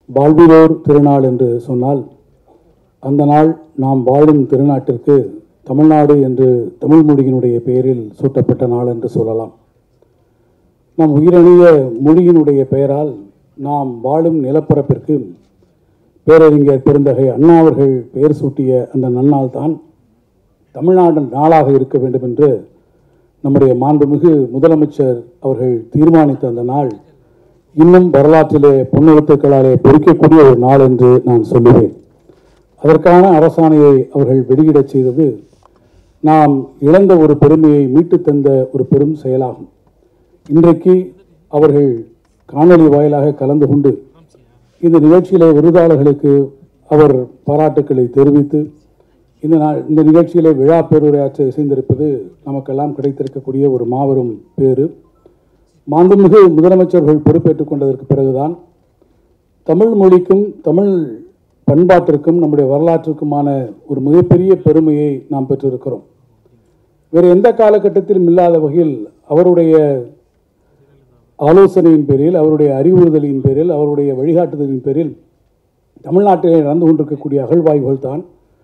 வாழ்விலோர் திருநாள் என்று சொன்னால் அந்த நாள் நாம் வாழும் திருநாட்டிற்கு தமிழ்நாடு என்று தமிழ் மொழியினுடைய பெயரில் சூட்டப்பட்ட நாள் என்று சொல்லலாம் நம் உயிரணிய மொழியினுடைய பெயரால் நாம் வாழும் நிலப்பரப்பிற்கு பேரறிஞர் பெருந்தகை அண்ணா அவர்கள் பெயர் சூட்டிய அந்த நன்னாள் தான் தமிழ்நாடு நாளாக இருக்க வேண்டும் என்று நம்முடைய மாண்புமிகு முதலமைச்சர் அவர்கள் தீர்மானித்த அந்த நாள் இன்னும் வரலாற்றிலே பொன்னெழுத்துக்களாலே பொறிக்கக்கூடிய ஒரு நாள் என்று நான் சொல்லுவேன் அதற்கான அரசாணையை அவர்கள் வெளியிடச் செய்தது நாம் இழந்த ஒரு பெருமையை மீட்டு தந்த ஒரு பெரும் செயலாகும் இன்றைக்கு அவர்கள் காணொளி வாயிலாக கலந்து கொண்டு இந்த நிகழ்ச்சியிலே விருதாளர்களுக்கு அவர் பாராட்டுக்களை தெரிவித்து இந்த நாள் இந்த நிகழ்ச்சியிலே விழா பேருரையாற்ற இசைந்திருப்பது நமக்கெல்லாம் கிடைத்திருக்கக்கூடிய ஒரு மாபெரும் பேறு மாண்புமிகு முதலமைச்சர்கள் பொறுப்பேற்றுக் கொண்டதற்கு பிறகுதான் தமிழ் மொழிக்கும் தமிழ் பண்பாட்டிற்கும் நம்முடைய வரலாற்றுக்குமான ஒரு மிகப்பெரிய பெருமையை நாம் பெற்றிருக்கிறோம் வேறு எந்த காலகட்டத்திலும் இல்லாத வகையில் அவருடைய ஆலோசனையின் பேரில் அவருடைய அறிவுறுதலின் பேரில் அவருடைய வழிகாட்டுதலின் பேரில் தமிழ்நாட்டிலே நடந்து கொண்டிருக்கக்கூடிய அகழ்வாய்வுகள் தான்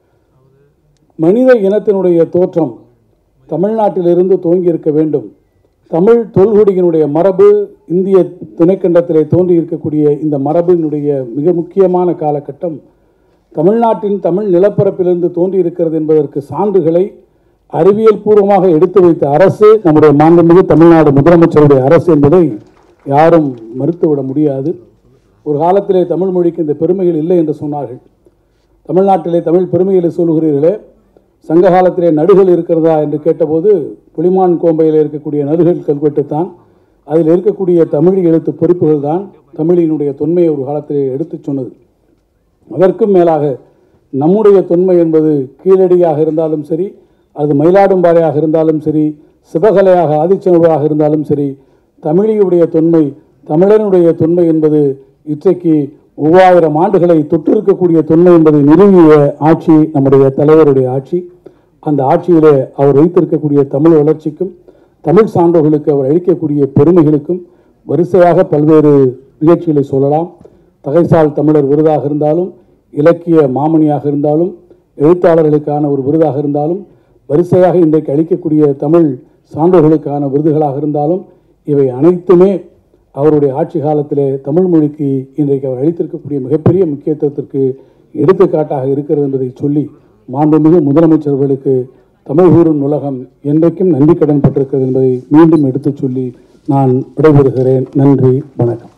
மனித இனத்தினுடைய தோற்றம் தமிழ்நாட்டிலிருந்து துவங்கி இருக்க வேண்டும் தமிழ் தொல்குடியினுடைய மரபு இந்திய துணைக்கண்டத்திலே தோன்றி இருக்கக்கூடிய இந்த மரபினுடைய மிக முக்கியமான காலகட்டம் தமிழ்நாட்டின் தமிழ் நிலப்பரப்பிலிருந்து தோன்றி இருக்கிறது என்பதற்கு சான்றுகளை அறிவியல் பூர்வமாக எடுத்து வைத்த அரசு நம்முடைய மாண்புமிகு தமிழ்நாடு முதலமைச்சருடைய அரசு என்பதை யாரும் மறுத்துவிட முடியாது ஒரு காலத்திலே தமிழ் மொழிக்கு இந்த பெருமைகள் இல்லை என்று சொன்னார்கள் தமிழ்நாட்டிலே தமிழ் பெருமைகளை சொல்லுகிறீர்களே சங்க காலத்திலே நடுகள் இருக்கிறதா என்று கேட்டபோது புலிமான் கோம்பையில் இருக்கக்கூடிய நடுகள் கல்வெட்டுத்தான் அதில் இருக்கக்கூடிய தமிழ் எழுத்து பொறிப்புகள் தான் தமிழினுடைய தொன்மையை ஒரு காலத்திலே எடுத்துச் சொன்னது அதற்கும் மேலாக நம்முடைய தொன்மை என்பது கீழடியாக இருந்தாலும் சரி அது மயிலாடும்பாறையாக இருந்தாலும் சரி சிவகலையாக ஆதிச்சநல்லூராக இருந்தாலும் சரி தமிழியுடைய தொன்மை தமிழனுடைய தொன்மை என்பது இன்றைக்கு மூவாயிரம் ஆண்டுகளை தொற்றிருக்கக்கூடிய தொன்மை என்பதை நிறுவிய ஆட்சி நம்முடைய தலைவருடைய ஆட்சி அந்த ஆட்சியிலே அவர் வைத்திருக்கக்கூடிய தமிழ் வளர்ச்சிக்கும் தமிழ் சான்றோர்களுக்கு அவர் அளிக்கக்கூடிய பெருமைகளுக்கும் வரிசையாக பல்வேறு நிகழ்ச்சிகளை சொல்லலாம் தகைசால் தமிழர் விருதாக இருந்தாலும் இலக்கிய மாமணியாக இருந்தாலும் எழுத்தாளர்களுக்கான ஒரு விருதாக இருந்தாலும் வரிசையாக இன்றைக்கு அளிக்கக்கூடிய தமிழ் சான்றோர்களுக்கான விருதுகளாக இருந்தாலும் இவை அனைத்துமே அவருடைய ஆட்சி காலத்திலே தமிழ் மொழிக்கு இன்றைக்கு அவர் அளித்திருக்கக்கூடிய மிகப்பெரிய முக்கியத்துவத்திற்கு எடுத்துக்காட்டாக இருக்கிறது என்பதை சொல்லி மாண்புமிகு முதலமைச்சர்களுக்கு தமிழ் கூறும் நூலகம் என்றைக்கும் நன்றி கடன் பட்டிருக்கிறது என்பதை மீண்டும் எடுத்துச் சொல்லி நான் விடைபெறுகிறேன் நன்றி வணக்கம்